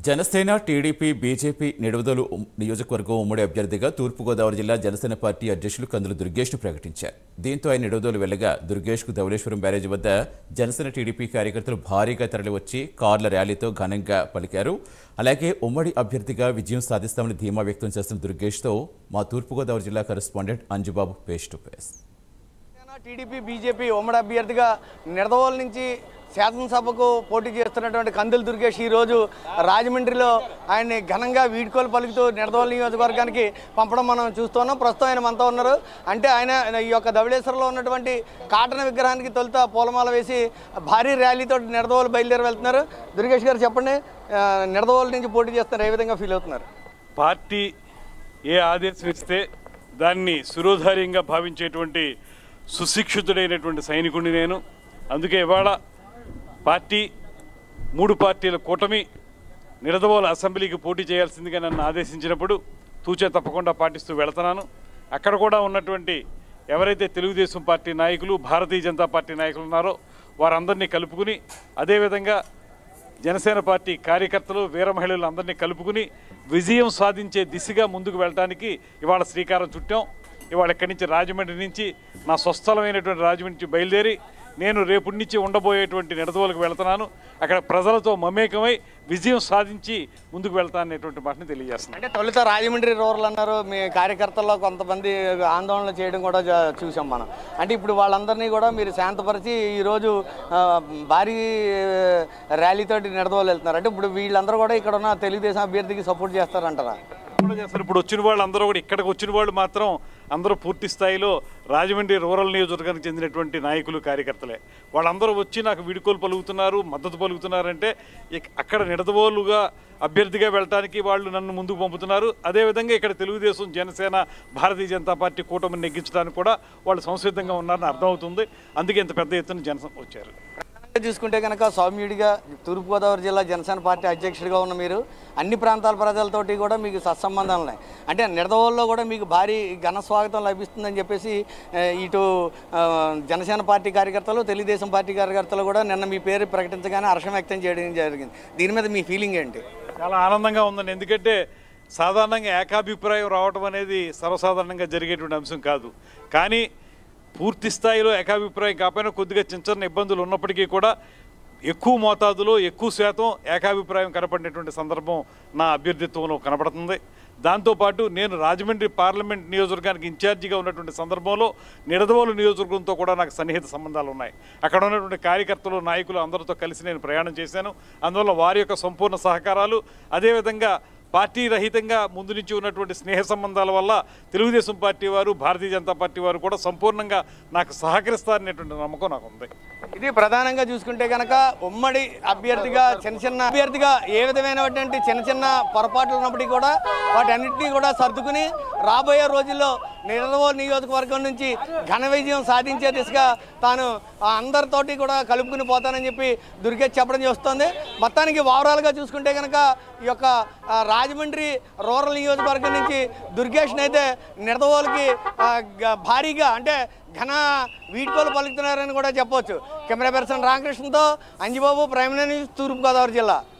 Janasena TDP BJP Nidadavolu ఉమ్- నియోజకవర్గం ఉమ్మడి అభ్యర్థిగా తూర్పుగోదావరి జిల్లా జనసేన పార్టీ అధ్యక్షులు కందుల దుర్గేష్ను ప్రకటించారు దీంతో ఆయన నిడవదోలు వెళ్లగా దుర్గేష్కు ధవళేశ్వరం బ్యారేజీ వద్ద జనసేన టీడీపీ కార్యకర్తలు భారీగా తరలివచ్చి కార్ల ర్యాలీతో ఘనంగా పలికారు అలాగే ఉమ్మడి అభ్యర్థిగా విజయం సాధిస్తామని ధీమా వ్యక్తం చేస్తున్న దుర్గేష్తో మా తూర్పుగోదావరి జిల్లా correspondent Anjubabu face to face Janasena, TDP BJP ఉమ్మడి అభ్యర్థిగా నిడదవోలు నుంచి శాసనసభకు పోటీ చేస్తున్నటువంటి కందుల దుర్గేష్ ఈరోజు రాజమండ్రిలో ఆయన్ని ఘనంగా వీడ్కోలు పలుకుతూ నిడదవోలు నియోజకవర్గానికి పంపడం మనం చూస్తున్నాం ప్రస్తుతం ఆయన మనతో ఉన్నారు అంటే ఆయన ఈ యొక్క ధవళేశ్వరంలో ఉన్నటువంటి కాటన విగ్రహానికి తొలుత పూలమాల వేసి భారీ ర్యాలీతో నిడదవోలు బయలుదేరి వెళ్తున్నారు దుర్గేష్ గారు చెప్పండి ఆ, నిడదవోలు నుంచి పోటీ చేస్తున్నారు ఏ విధంగా ఫీల్ అవుతున్నారు పార్టీ ఏ ఆదేశం ఇస్తే దాన్ని సురోధార్యంగా భావించేటువంటి సుశిక్షితుడైనటువంటి సైనికుడిని నేను అందుకే ఇవాళ పార్టీ మూడు పార్టీల కూటమి నిడదవోల అసెంబ్లీకి పోటీ చేయాల్సిందిగా నన్ను ఆదేశించినప్పుడు తూచే తప్పకుండా పాటిస్తూ వెళుతున్నాను అక్కడ కూడా ఉన్నటువంటి ఎవరైతే తెలుగుదేశం పార్టీ నాయకులు భారతీయ జనతా పార్టీ నాయకులు ఉన్నారో వారందరినీ కలుపుకుని అదేవిధంగా జనసేన పార్టీ కార్యకర్తలు వీర మహిళలు అందరినీ కలుపుకుని విజయం సాధించే దిశగా ముందుకు వెళ్ళడానికి ఇవాళ శ్రీకారం చుట్టాం ఇవాళ ఇక్కడి నుంచి రాజమండ్రి నుంచి నా స్వస్థలమైనటువంటి రాజమండ్రి నుంచి బయలుదేరి నేను రేపటి నుంచి ఉండబోయేటువంటి నిడదవోలకు వెళ్తున్నాను అక్కడ ప్రజలతో మమేకమై విజయం సాధించి ముందుకు వెళ్తాననేటువంటి మాటని తెలియజేస్తున్నాను అంటే తొలుత రాజమండ్రి రూరల్ అన్నారు మీ కార్యకర్తల్లో కొంతమంది ఆందోళన చేయడం కూడా జ- చూసాం మనం అంటే ఇప్పుడు వాళ్ళందరినీ కూడా మీరు శాంతపరిచి ఈరోజు ఆ, భారీ ర్యాలీతోటి నిడదవోలు వెళ్తున్నారు అంటే ఇప్పుడు వీళ్ళందరూ కూడా ఇక్కడ ఉన్న తెలుగుదేశం అభ్యర్థికి సపోర్ట్ చేస్తారంటారా కూడా చేస్తారు ఇప్పుడు వచ్చిన వాళ్ళు అందరూ కూడా ఇక్కడికి వచ్చిన వాళ్ళు మాత్రం అందరూ పూర్తి స్థాయిలో రాజమండ్రి రూరల్ నియోజకవర్గానికి చెందినటువంటి నాయకులు కార్యకర్తలే వాళ్ళందరూ వచ్చి నాకు వీడుకోలు పలుకుతున్నారు మద్దతు పలుకుతున్నారంటే ఇక- అక్కడ నిడదవోలుగా అభ్యర్థిగా వెళ్ళటానికి వాళ్ళు నన్ను ముందుకు పంపుతున్నారు అదేవిధంగా ఇక్కడ తెలుగుదేశం జనసేన భారతీయ జనతా పార్టీ కూటమిని నెగ్గించడానికి కూడా వాళ్ళు సంసిద్ధంగా ఉన్నారని అర్థమవుతుంది అందుకే ఇంత పెద్ద ఎత్తున జనసేన వచ్చారు ప్రధానంగా చూసుకుంటే కనుక సౌమ్యుడిగా తూర్పుగోదావరి జిల్లా జనసేన పార్టీ అధ్యక్షుడిగా ఉన్న మీరు అన్ని ప్రాంతాల ప్రజలతోటి కూడా మీకు సత్సంబంధాలు ఉన్నాయి అంటే నిడదవోల్లో కూడా మీకు భారీ ఘన స్వాగతం లభిస్తుందని చెప్పేసి ఆ, ఇటు ఆ, జనసేన పార్టీ కార్యకర్తలు తెలుగుదేశం పార్టీ కార్యకర్తలు కూడా నిన్న మీ పేరు ప్రకటించగానే హర్షం వ్యక్తం చేయడం జరిగింది దీని మీద మీ ఫీలింగ్ ఏంటి చాలా ఆనందంగా ఉందండి ఎందుకంటే సాధారణంగా ఏకాభిప్రాయం రావడం అనేది సర్వసాధారణంగా జరిగేటువంటి అంశం కాదు కానీ పూర్తి స్థాయిలో ఏకాభిప్రాయం కాకపోయినా కొద్దిగా చిన్న చిన్న ఇబ్బందులు ఉన్నప్పటికీ కూడా ఎక్కువ మోతాదులో ఎక్కువ శాతం ఏకాభిప్రాయం కనపడినటువంటి సందర్భం నా అభ్యర్థిత్వంలో కనపడుతుంది దాంతోపాటు నేను రాజమండ్రి పార్లమెంట్ నియోజకవర్గానికి ఇన్ఛార్జిగా ఉన్నటువంటి సందర్భంలో నిడదవోలు నియోజకవర్గంతో కూడా నాకు సన్నిహిత సంబంధాలు ఉన్నాయి అక్కడ ఉన్నటువంటి కార్యకర్తలు నాయకులు అందరితో కలిసి నేను ప్రయాణం చేశాను అందువల్ల వారి యొక్క సంపూర్ణ సహకారాలు అదేవిధంగా పార్టీ రహితంగా ముందు నుంచి ఉన్నటువంటి స్నేహ సంబంధాల వల్ల తెలుగుదేశం పార్టీ వారు భారతీయ జనతా పార్టీ వారు కూడా సంపూర్ణంగా నాకు సహకరిస్తారనేటువంటి నమ్మకం నాకు ఉంది ఇది ప్రధానంగా చూసుకుంటే కనుక ఉమ్మడి అభ్యర్థిగా చిన్న చిన్న అభ్యర్థిగా ఏ విధమైనటువంటి చిన్న చిన్న పొరపాట్లు ఉన్నప్పటికీ కూడా వాటన్నిటినీ కూడా సర్దుకుని రాబోయే రోజుల్లో నిడదవో నియోజకవర్గం నుంచి ఘన విజయం సాధించే దిశగా తాను ఆ అందరితోటి కూడా కలుపుకుని పోతానని చెప్పి దుర్గేష్ చెప్పడం చేస్తుంది మొత్తానికి ఓవరాల్గా చూసుకుంటే కనుక ఈ యొక్క ఆ, రాజమండ్రి రూరల్ నియోజకవర్గం నుంచి దుర్గేష్ని అయితే నిడదవోలకి ఆ, గ- భారీగా అంటే ఘన వీడ్కోలు పలుకుతున్నారని కూడా చెప్పవచ్చు కెమెరా పర్సన్ రామకృష్ణతో అంజిబాబు ప్రైమ్ న్యూస్ తూర్పుగోదావరి జిల్లా